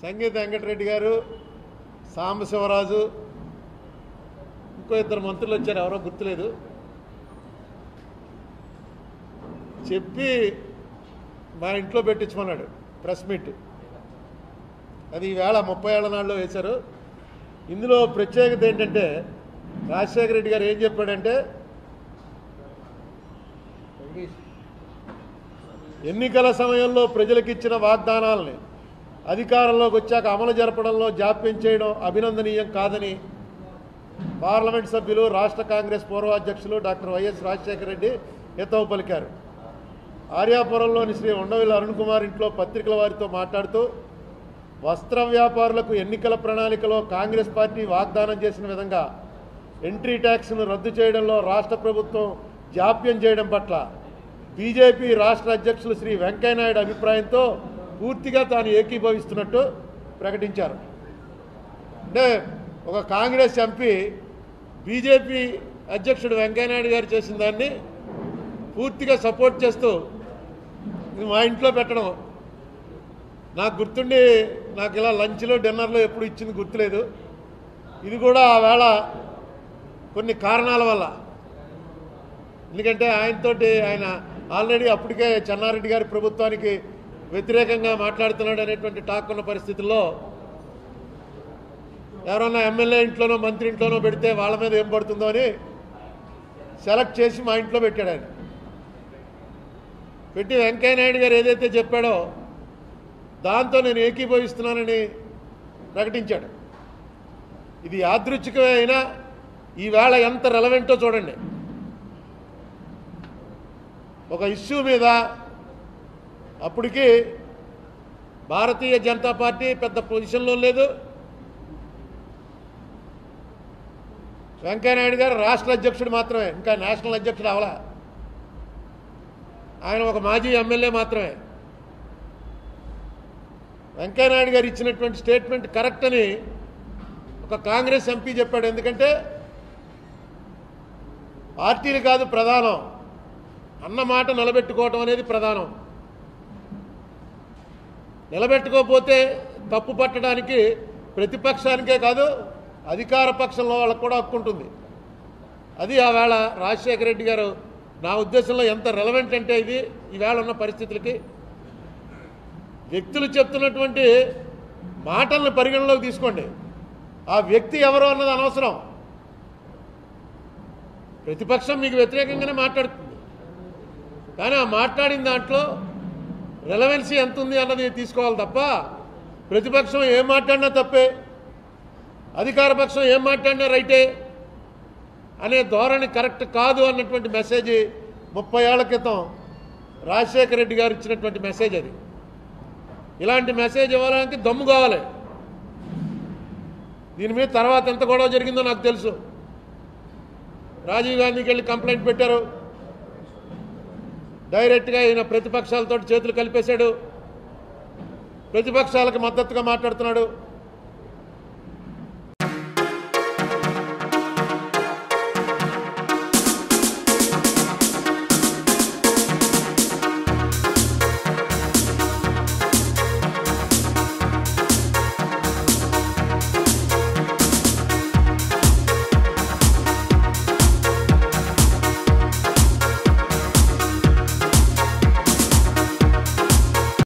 సంగీత వెంకటరెడ్డి గారు సాంబశివరాజు ఇంకో ఇద్దరు మంత్రులు వచ్చారు ఎవరో గుర్తులేదు చెప్పి మా ఇంట్లో పెట్టించమన్నాడు ప్రెస్ మీట్ అది ఈవేళ ముప్పై ఏళ్ల నాడులో వేశారు ఇందులో ప్రత్యేకత ఏంటంటే రాజశేఖర రెడ్డి గారు ఏం చెప్పాడంటే ఎన్నికల సమయంలో ప్రజలకు ఇచ్చిన వాగ్దానాలని అధికారంలోకి వచ్చాక అమలు జరపడంలో జాప్యం చేయడం అభినందనీయం కాదని పార్లమెంట్ సభ్యులు రాష్ట్ర కాంగ్రెస్ పూర్వాధ్యక్షులు డాక్టర్ వైఎస్ రాజశేఖర రెడ్డి హితవు పలికారు ఆర్యాపురంలోని శ్రీ ఉండవిల్లి అరుణ్ కుమార్ ఇంట్లో పత్రికల వారితో మాట్లాడుతూ వస్త్ర వ్యాపారులకు ఎన్నికల ప్రణాళికలో కాంగ్రెస్ పార్టీ వాగ్దానం చేసిన విధంగా ఎంట్రీ ట్యాక్స్ను రద్దు చేయడంలో రాష్ట్ర ప్రభుత్వం జాప్యం చేయడం పట్ల బీజేపీ రాష్ట్ర అధ్యక్షులు శ్రీ వెంకయ్యనాయుడు అభిప్రాయంతో పూర్తిగా తాను ఏకీభవిస్తున్నట్టు ప్రకటించారు అంటే ఒక కాంగ్రెస్ ఎంపీ బీజేపీ అధ్యక్షుడు వెంకయ్యనాయుడు గారు చేసిన దాన్ని పూర్తిగా సపోర్ట్ చేస్తూ ఇది మా ఇంట్లో పెట్టడం నాకు గుర్తుండి నాకు ఇలా లంచ్లో డిన్నర్లో ఎప్పుడు ఇచ్చింది గుర్తులేదు ఇది కూడా ఆ వేళ కొన్ని కారణాల వల్ల ఎందుకంటే ఆయనతోటి ఆయన ఆల్రెడీ అప్పటికే చెన్నారెడ్డి గారి ప్రభుత్వానికి వ్యతిరేకంగా మాట్లాడుతున్నాడు అనేటువంటి టాక్ ఉన్న పరిస్థితుల్లో ఎవరన్నా ఎమ్మెల్యే ఇంట్లోనో మంత్రి ఇంట్లోనో పెడితే వాళ్ళ మీద ఏం పడుతుందో అని సెలెక్ట్ చేసి మా ఇంట్లో పెట్టాడు ఆయన పెట్టి వెంకయ్యనాయుడు గారు ఏదైతే చెప్పాడో దాంతో నేను ఏకీభవిస్తున్నానని ప్రకటించాడు ఇది యాదృచ్ఛికమే అయినా ఈవేళ ఎంత రెలవెంటో చూడండి ఒక ఇష్యూ మీద అప్పటికి భారతీయ జనతా పార్టీ పెద్ద పొజిషన్లో లేదు వెంకయ్యనాయుడు గారు రాష్ట్ర అధ్యక్షుడు మాత్రమే ఇంకా నేషనల్ అధ్యక్షుడు అవలా ఆయన ఒక మాజీ ఎమ్మెల్యే మాత్రమే వెంకయ్యనాయుడు గారు ఇచ్చినటువంటి స్టేట్మెంట్ కరెక్ట్ అని ఒక కాంగ్రెస్ ఎంపీ చెప్పాడు ఎందుకంటే పార్టీలు కాదు ప్రధానం అన్న మాట నిలబెట్టుకోవటం అనేది ప్రధానం నిలబెట్టుకోకపోతే తప్పు పట్టడానికి ప్రతిపక్షానికే కాదు అధికార పక్షంలో వాళ్ళకు కూడా హక్కు ఉంటుంది అది ఆ వేళ రాజశేఖర రెడ్డి గారు నా ఉద్దేశంలో ఎంత రెలవెంట్ అంటే ఇది ఈవేళ ఉన్న పరిస్థితులకి వ్యక్తులు చెప్తున్నటువంటి మాటలను పరిగణలోకి తీసుకోండి ఆ వ్యక్తి ఎవరో అన్నది అనవసరం ప్రతిపక్షం మీకు వ్యతిరేకంగానే మాట్లాడుతుంది కానీ ఆ మాట్లాడిన దాంట్లో రెలవెన్సీ ఎంత ఉంది అన్నది తీసుకోవాలి తప్ప ప్రతిపక్షం ఏం మాట్లాడినా తప్పే అధికార పక్షం ఏం మాట్లాడినా రైటే అనే ధోరణి కరెక్ట్ కాదు అన్నటువంటి మెసేజ్ ముప్పై ఏళ్ల క్రితం రాజశేఖర రెడ్డి గారు ఇచ్చినటువంటి మెసేజ్ అది ఇలాంటి మెసేజ్ ఇవ్వడానికి దమ్ము కావాలి దీని మీద తర్వాత ఎంత గొడవ జరిగిందో నాకు తెలుసు రాజీవ్ గాంధీకి వెళ్ళి కంప్లైంట్ పెట్టారు డైరెక్ట్గా ఈయన ప్రతిపక్షాలతో చేతులు కలిపేశాడు ప్రతిపక్షాలకు మద్దతుగా మాట్లాడుతున్నాడు